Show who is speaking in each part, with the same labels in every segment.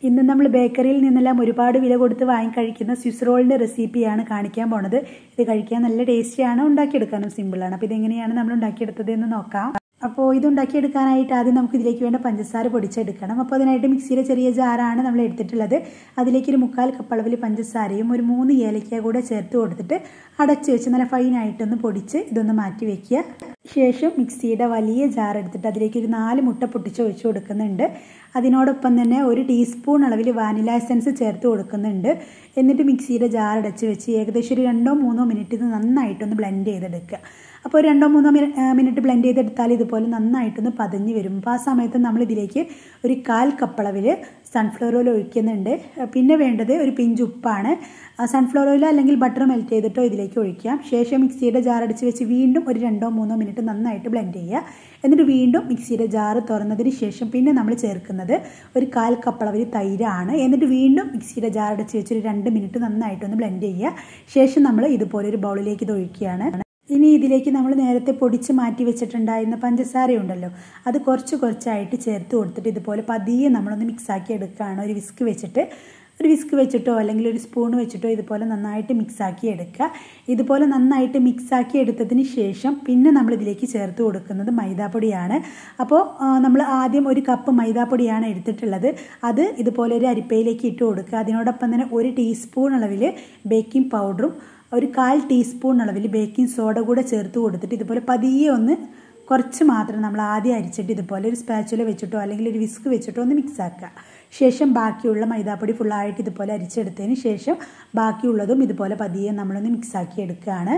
Speaker 1: ഇന്ന് നമ്മൾ ബേക്കറിയിൽ നിന്നെല്ലാം ഒരുപാട് വില കൊടുത്ത് വാങ്ങിക്കഴിക്കുന്ന സ്വിസ് റോളിൻ്റെ റെസിപ്പിയാണ് കാണിക്കാൻ പോണത് ഇത് കഴിക്കാൻ നല്ല ടേസ്റ്റിയാണ് ഉണ്ടാക്കിയെടുക്കാനും സിമ്പിളാണ് അപ്പോൾ ഇതെങ്ങനെയാണ് നമ്മൾ ഉണ്ടാക്കിയെടുത്തത് എന്ന് നോക്കാം അപ്പോൾ ഇത് ഉണ്ടാക്കിയെടുക്കാനായിട്ട് ആദ്യം നമുക്ക് ഇതിലേക്ക് വേണ്ട പഞ്ചസാര പൊടിച്ചെടുക്കണം അപ്പോൾ അതിനായിട്ട് മിക്സിയിലെ ചെറിയ ജാറാണ് നമ്മൾ എടുത്തിട്ടുള്ളത് അതിലേക്ക് ഒരു മുക്കാൽ കപ്പ് അളവിൽ പഞ്ചസാരയും ഒരു മൂന്ന് ഏലക്ക കൂടെ ചേർത്ത് കൊടുത്തിട്ട് അടച്ചു വെച്ച് നല്ല ഫൈനായിട്ടൊന്ന് പൊടിച്ച് ഇതൊന്ന് മാറ്റി വെക്കുക ശേഷം മിക്സിയുടെ വലിയ ജാർ എടുത്തിട്ട് അതിലേക്ക് ഒരു നാല് മുട്ട പൊട്ടിച്ച് ഒഴിച്ചു കൊടുക്കുന്നുണ്ട് അതിനോടൊപ്പം തന്നെ ഒരു ടീസ്പൂൺ അളവിൽ വാനില എസൻസ് ചേർത്ത് കൊടുക്കുന്നുണ്ട് എന്നിട്ട് മിക്സിയുടെ ജാർ അടച്ച് വെച്ച് ഏകദേശം ഒരു രണ്ടോ മൂന്നോ മിനിറ്റ് ഇത് നന്നായിട്ടൊന്ന് ബ്ലെൻഡ് ചെയ്തെടുക്കുക അപ്പോൾ രണ്ടോ മൂന്നോ മിനിറ്റ് ബ്ലെൻഡ് ചെയ്തെടുത്താൽ ഇതുപോലെ നന്നായിട്ടൊന്ന് പതഞ്ഞ് വരും അപ്പോൾ ആ സമയത്ത് നമ്മൾ ഇതിലേക്ക് ഒരു കാൽ കപ്പളവിൽ സൺഫ്ലവർ ഓയിൽ ഒഴിക്കുന്നുണ്ട് പിന്നെ വേണ്ടത് ഒരു പിഞ്ച് ഉപ്പാണ് സൺഫ്ലവർ ഓയിൽ അല്ലെങ്കിൽ ബട്ടർ മെൽറ്റ് ചെയ്തിട്ടോ ഇതിലേക്ക് ഒഴിക്കാം ശേഷം മിക്സിയുടെ ജാർ അടിച്ച് വെച്ച് വീണ്ടും ഒരു രണ്ടോ മൂന്നോ മിനിറ്റ് നന്നായിട്ട് ബ്ലെൻഡ് ചെയ്യുക എന്നിട്ട് വീണ്ടും മിക്സിയുടെ ജാർ തുറന്നതിന് ശേഷം പിന്നെ നമ്മൾ ചേർക്കുന്നത് ഒരു കാൽ കപ്പളവിൽ തൈരാണ് എന്നിട്ട് വീണ്ടും മിക്സിയുടെ ജാർ അടച്ച് വെച്ച് ഒരു രണ്ട് മിനിറ്റ് നന്നായിട്ടൊന്ന് ബ്ലെൻഡ് ചെയ്യുക ശേഷം നമ്മൾ ഇതുപോലെ ഒരു ബൗളിലേക്ക് ഇത് ഒഴിക്കുകയാണ് ഇനി ഇതിലേക്ക് നമ്മൾ നേരത്തെ പൊടിച്ച് മാറ്റി വെച്ചിട്ടുണ്ടായിരുന്ന പഞ്ചസാര ഉണ്ടല്ലോ അത് കുറച്ച് കുറച്ചായിട്ട് ചേർത്ത് കൊടുത്തിട്ട് ഇതുപോലെ പതിയെ നമ്മളൊന്ന് മിക്സാക്കി എടുക്കുകയാണ് ഒരു വിസ്ക് വെച്ചിട്ട് ഒരു വിസ്ക് വെച്ചിട്ടോ അല്ലെങ്കിൽ ഒരു സ്പൂൺ വെച്ചിട്ടോ ഇതുപോലെ നന്നായിട്ട് മിക്സാക്കി എടുക്കുക ഇതുപോലെ നന്നായിട്ട് മിക്സാക്കി എടുത്തതിന് ശേഷം പിന്നെ നമ്മൾ ഇതിലേക്ക് ചേർത്ത് കൊടുക്കുന്നത് മൈദാപ്പൊടിയാണ് അപ്പോൾ നമ്മൾ ആദ്യം ഒരു കപ്പ് മൈദാപ്പൊടിയാണ് എടുത്തിട്ടുള്ളത് അത് ഇതുപോലെ ഒരു അരിപ്പയിലേക്ക് ഇട്ട് കൊടുക്കുക അതിനോടൊപ്പം തന്നെ ഒരു ടീസ്പൂൺ അളവിൽ ബേക്കിംഗ് പൗഡറും ഒരു കാൽ ടീസ്പൂൺ അളവിൽ ബേക്കിംഗ് സോഡ കൂടെ ചേർത്ത് കൊടുത്തിട്ട് ഇതുപോലെ പതിയെ ഒന്ന് കുറച്ച് മാത്രം നമ്മൾ ആദ്യം അരിച്ചിട്ട് ഇതുപോലെ ഒരു സ്പാച്ചുല വെച്ചിട്ടോ അല്ലെങ്കിൽ ഒരു വിസ്ക് വെച്ചിട്ടോ ഒന്ന് മിക്സ് ആക്കുക ശേഷം ബാക്കിയുള്ള മൈദാപ്പൊടി ഫുള്ളായിട്ട് ഇതുപോലെ അരിച്ചെടുത്തതിന് ശേഷം ബാക്കിയുള്ളതും ഇതുപോലെ പതിയെ നമ്മളൊന്ന് മിക്സാക്കി എടുക്കുകയാണ്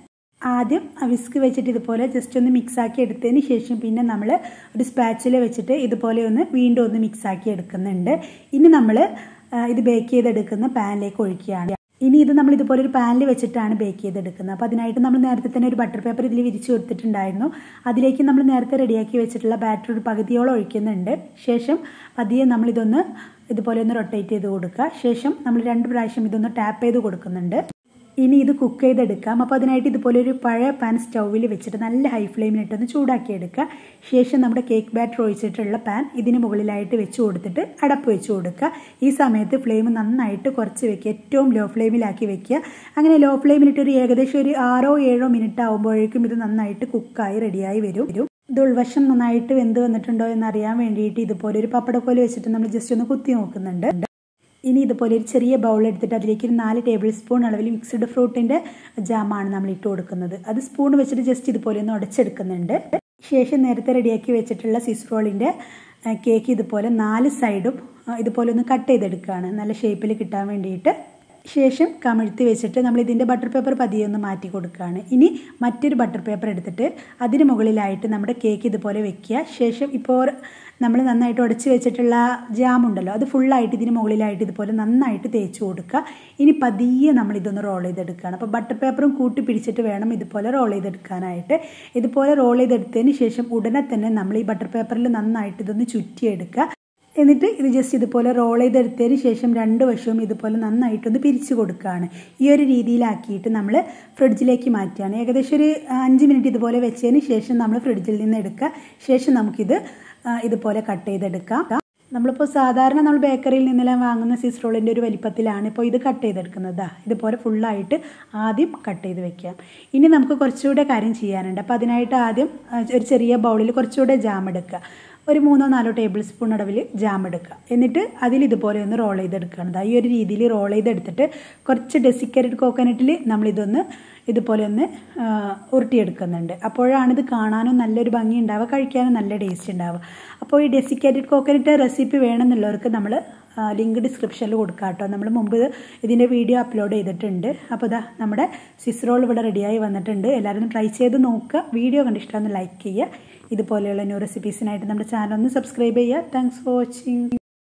Speaker 1: ആദ്യം വിസ്ക് വെച്ചിട്ട് ഇതുപോലെ ജസ്റ്റ് ഒന്ന് മിക്സാക്കി എടുത്തതിന് ശേഷം പിന്നെ നമ്മൾ ഒരു സ്പാച്ചില വെച്ചിട്ട് ഇതുപോലെ ഒന്ന് വീണ്ടും ഒന്ന് മിക്സാക്കി എടുക്കുന്നുണ്ട് ഇനി നമ്മൾ ഇത് ബേക്ക് ചെയ്തെടുക്കുന്ന പാനിലേക്ക് ഒഴിക്കുകയാണ് ഇനി ഇത് നമ്മൾ ഇതുപോലെ ഒരു പാനിൽ വെച്ചിട്ടാണ് ബേക്ക് ചെയ്തെടുക്കുന്നത് അപ്പോൾ അതിനായിട്ട് നമ്മൾ നേരത്തെ തന്നെ ഒരു ബട്ടർ പേപ്പർ ഇതിൽ വിരിച്ചു കൊടുത്തിട്ടുണ്ടായിരുന്നു അതിലേക്ക് നമ്മൾ നേരത്തെ റെഡിയാക്കി വെച്ചിട്ടുള്ള ബാറ്റർ ഒരു പകുതിയോളം ഒഴിക്കുന്നുണ്ട് ശേഷം പതിയെ നമ്മളിതൊന്ന് ഇതുപോലെ ഒന്ന് റൊട്ടേറ്റ് ചെയ്ത് കൊടുക്കുക ശേഷം നമ്മൾ രണ്ട് പ്രാവശ്യം ഇതൊന്ന് ടാപ്പ് ചെയ്ത് കൊടുക്കുന്നുണ്ട് ഇനി ഇത് കുക്ക് ചെയ്തെടുക്കാം അപ്പോൾ അതിനായിട്ട് ഇതുപോലെ ഒരു പഴയ പാൻ സ്റ്റൗവിൽ വെച്ചിട്ട് നല്ല ഹൈ ഫ്ലെയിമിലിട്ടൊന്ന് ചൂടാക്കി എടുക്കുക ശേഷം നമ്മുടെ കേക്ക് ബാറ്റർ ഒഴിച്ചിട്ടുള്ള പാൻ ഇതിന് മുകളിലായിട്ട് വെച്ച് കൊടുത്തിട്ട് അടപ്പ് വെച്ച് കൊടുക്കുക ഈ സമയത്ത് ഫ്ലെയിം നന്നായിട്ട് കുറച്ച് വെക്കുക ഏറ്റവും ലോ ഫ്ലെയിമിലാക്കി വെക്കുക അങ്ങനെ ലോ ഫ്ലെയിമിലിട്ട് ഒരു ഏകദേശം ഒരു ആറോ ഏഴോ മിനിറ്റ് ആകുമ്പോഴേക്കും ഇത് നന്നായിട്ട് കുക്കായി റെഡിയായി വരും ഇത് ഉൾവശം നന്നായിട്ട് വെന്ത് വന്നിട്ടുണ്ടോ എന്ന് അറിയാൻ വേണ്ടിയിട്ട് ഇതുപോലെ ഒരു പപ്പടക്കോല് വെച്ചിട്ട് നമ്മൾ ജസ്റ്റ് ഒന്ന് കുത്തി നോക്കുന്നുണ്ട് ഇനി ഇതുപോലെ ഒരു ചെറിയ ബൗൾ എടുത്തിട്ട് അതിലേക്ക് ഒരു നാല് ടേബിൾ സ്പൂൺ അളവിൽ മിക്സ്ഡ് ഫ്രൂട്ടിൻ്റെ ജാമാണ് നമ്മൾ ഇട്ട് കൊടുക്കുന്നത് അത് സ്പൂൺ വെച്ചിട്ട് ജസ്റ്റ് ഇതുപോലെ ഒന്ന് ഉടച്ചെടുക്കുന്നുണ്ട് ശേഷം നേരത്തെ റെഡിയാക്കി വെച്ചിട്ടുള്ള സിസ് റോളിൻ്റെ കേക്ക് ഇതുപോലെ നാല് സൈഡും ഇതുപോലെ ഒന്ന് കട്ട് ചെയ്തെടുക്കുകയാണ് നല്ല ഷേപ്പിൽ കിട്ടാൻ വേണ്ടിയിട്ട് ശേഷം കമിഴ്ത്തി വെച്ചിട്ട് നമ്മൾ ഇതിൻ്റെ ബട്ടർ പേപ്പർ പതിയെ ഒന്ന് മാറ്റി കൊടുക്കുകയാണ് ഇനി മറ്റൊരു ബട്ടർ പേപ്പർ എടുത്തിട്ട് അതിന് മുകളിലായിട്ട് നമ്മുടെ കേക്ക് ഇതുപോലെ വെക്കുക ശേഷം ഇപ്പോൾ നമ്മൾ നന്നായിട്ട് ഉടച്ച് വെച്ചിട്ടുള്ള ജാം ഉണ്ടല്ലോ അത് ഫുള്ളായിട്ട് ഇതിന് മുകളിലായിട്ട് ഇതുപോലെ നന്നായിട്ട് തേച്ച് കൊടുക്കുക ഇനി പതിയെ നമ്മൾ ഇതൊന്ന് റോൾ ചെയ്തെടുക്കുകയാണ് അപ്പോൾ ബട്ടർ പേപ്പറും കൂട്ടി പിടിച്ചിട്ട് വേണം ഇതുപോലെ റോൾ ചെയ്തെടുക്കാനായിട്ട് ഇതുപോലെ റോൾ ചെയ്തെടുത്തതിന് ശേഷം ഉടനെ തന്നെ നമ്മൾ ഈ ബട്ടർ പേപ്പറിൽ നന്നായിട്ട് ഇതൊന്ന് ചുറ്റിയെടുക്കുക എന്നിട്ട് ഇത് ജസ്റ്റ് ഇതുപോലെ റോൾ ചെയ്തെടുത്തതിന് ശേഷം രണ്ട് വശവും ഇതുപോലെ നന്നായിട്ടൊന്ന് പിരിച്ചു കൊടുക്കുകയാണ് ഈ ഒരു രീതിയിലാക്കിയിട്ട് നമ്മൾ ഫ്രിഡ്ജിലേക്ക് മാറ്റുകയാണ് ഏകദേശം ഒരു അഞ്ച് മിനിറ്റ് ഇതുപോലെ വെച്ചതിന് ശേഷം നമ്മൾ ഫ്രിഡ്ജിൽ നിന്ന് എടുക്കുക ശേഷം നമുക്കിത് ഇതുപോലെ കട്ട് ചെയ്തെടുക്കാം നമ്മളിപ്പോൾ സാധാരണ നമ്മൾ ബേക്കറിയിൽ നിന്നെല്ലാം വാങ്ങുന്ന സിസ് റോളിൻ്റെ ഒരു വലിപ്പത്തിലാണ് ഇപ്പോൾ ഇത് കട്ട് ചെയ്തെടുക്കുന്നത് ഇതുപോലെ ഫുള്ളായിട്ട് ആദ്യം കട്ട് ചെയ്ത് വെക്കാം ഇനി നമുക്ക് കുറച്ചുകൂടെ കാര്യം ചെയ്യാനുണ്ട് അപ്പോൾ അതിനായിട്ട് ആദ്യം ഒരു ചെറിയ ബൗളിൽ കുറച്ചുകൂടെ ജാം എടുക്കുക ഒരു മൂന്നോ നാലോ ടേബിൾ സ്പൂൺ അളവിൽ ജാം എടുക്കുക എന്നിട്ട് അതിൽ ഇതുപോലെ ഒന്ന് റോൾ ചെയ്തെടുക്കുകയാണ് ഈ ഒരു രീതിയിൽ റോൾ ചെയ്തെടുത്തിട്ട് കുറച്ച് ഡെസിക്കേറ്റഡ് കോക്കനട്ടിൽ നമ്മളിതൊന്ന് ഇതുപോലെ ഒന്ന് ഉരുട്ടിയെടുക്കുന്നുണ്ട് അപ്പോഴാണ് ഇത് കാണാനും നല്ലൊരു ഭംഗി ഉണ്ടാവുക കഴിക്കാനും നല്ല ടേസ്റ്റ് ഉണ്ടാവുക അപ്പോൾ ഈ ഡെസിക്കേറ്റഡ് കോക്കനട്ട് റെസിപ്പി വേണമെന്നുള്ളവർക്ക് നമ്മൾ ലിങ്ക് ഡിസ്ക്രിപ്ഷനിൽ കൊടുക്കാം കേട്ടോ നമ്മൾ മുമ്പ് ഇതിൻ്റെ വീഡിയോ അപ്ലോഡ് ചെയ്തിട്ടുണ്ട് അപ്പോൾ ഇതാ നമ്മുടെ സിസ് റോൾ ഇവിടെ റെഡിയായി വന്നിട്ടുണ്ട് എല്ലാവരും ട്രൈ ചെയ്ത് നോക്കുക വീഡിയോ കണ്ടിഷ്ടമെന്ന് ലൈക്ക് ചെയ്യുക ഇതുപോലെയുള്ള ന്യൂ റെസിപ്പീസിനായിട്ട് നമ്മുടെ ചാനൽ ഒന്ന് സബ്സ്ക്രൈബ് ചെയ്യുക താങ്ക്സ് ഫോർ വാച്ചിങ്